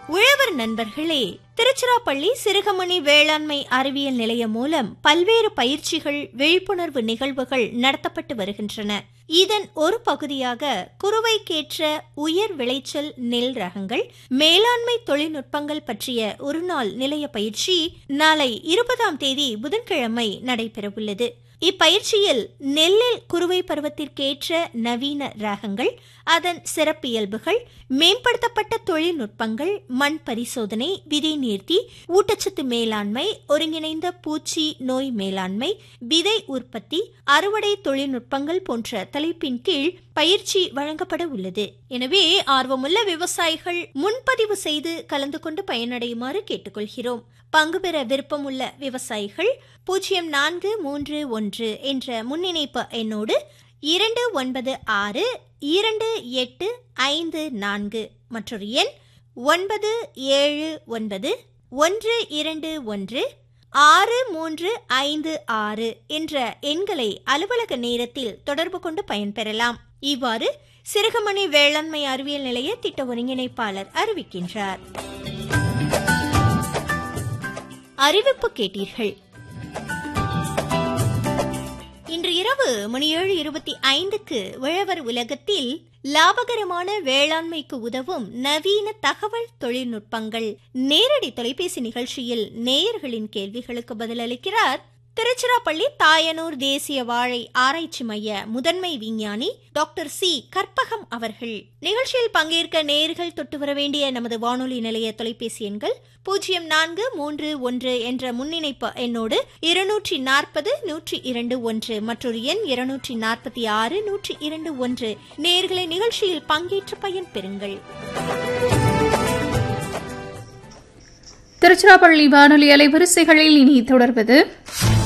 உழவர் நண்பர்களே திருச்சிராப்பள்ளி சிறுகமணி வேளாண்மை அறிவியல் நிலையம் மூலம் பல்வேறு பயிற்சிகள் விழிப்புணர்வு நிகழ்வுகள் நடத்தப்பட்டு வருகின்றன இதன் ஒரு பகுதியாக குறுவைக்கேற்ற உயர் விளைச்சல் நெல் ரகங்கள் மேலாண்மை தொழில்நுட்பங்கள் பற்றிய ஒருநாள் நிலைய பயிற்சி நாளை இருபதாம் தேதி புதன்கிழமை நடைபெறவுள்ளது இப்பயிற்சியில் நெல்லில் குறுவை பருவத்திற்கேற்ற நவீன ரகங்கள் அதன் சிறப்பியல்புகள் மேம்படுத்தப்பட்ட தொழில்நுட்பங்கள் மண் பரிசோதனை விதை நீர்த்தி ஊட்டச்சத்து மேலாண்மை ஒருங்கிணைந்த பூச்சி நோய் மேலாண்மை விதை உற்பத்தி அறுவடை தொழில்நுட்பங்கள் போன்ற தலைப்பின் கீழ் பயிற்சி வழங்கப்பட உள்ளது எனவே ஆர்வமுள்ள விவசாயிகள் முன்பதிவு செய்து கலந்து கொண்டு பயனடையுமாறு கேட்டுக்கொள்கிறோம் பங்கு பெற விருப்பமுள்ள விவசாயிகள் பூஜ்ஜியம் நான்கு மூன்று ஒன்று என்ற முன்னிணைப்பு எண்ணோடு இரண்டு ஒன்பது ஆறு இரண்டு எட்டு ஐந்து நான்கு மற்றொரு எண் ஒன்பது ஏழு ஒன்பது ஒன்று இரண்டு ஒன்று ஆறு மூன்று ஐந்து ஆறு என்ற எண்களை அலுவலக நேரத்தில் தொடர்பு கொண்டு பயன்பெறலாம் இவ்வாறு சிறுகமணி வேளாண்மை அறிவியல் நிலைய திட்ட ஒருங்கிணைப்பாளர் அறிவிக்கின்றார் அறிவிப்பு கேட்டீர்கள் இன்று இரவு மணி ஏழு இருபத்தி ஐந்துக்கு உழவர் உலகத்தில் லாபகரமான வேளாண்மைக்கு உதவும் நவீன தகவல் தொழில்நுட்பங்கள் நேரடி தொலைபேசி நிகழ்ச்சியில் நேயர்களின் கேள்விகளுக்கு பதிலளிக்கிறார் திருச்சிராப்பள்ளி தாயனூர் தேசிய வாழை ஆராய்ச்சி மைய முதன்மை விஞ்ஞானி டாக்டர் சி கற்பகம் அவர்கள் நிகழ்ச்சியில் பங்கேற்க நேர்கள் தொட்டு வர வேண்டிய நமது வானொலி நிலைய தொலைபேசி எண்கள் பூஜ்ஜியம் நான்கு மூன்று ஒன்று என்ற முன்னிணைப்பு எண்ணோடு இருநூற்றி நாற்பது நூற்றி இரண்டு ஒன்று மற்றொரு எண் இருநூற்றி நாற்பத்தி ஆறு நூற்றி இரண்டு ஒன்று நேர்களை நிகழ்ச்சியில் பங்கேற்று பயன்பெறுங்கள் திருச்சிராப்பள்ளி வானொலி அலைவரிசைகளில் இனி தொடர்வது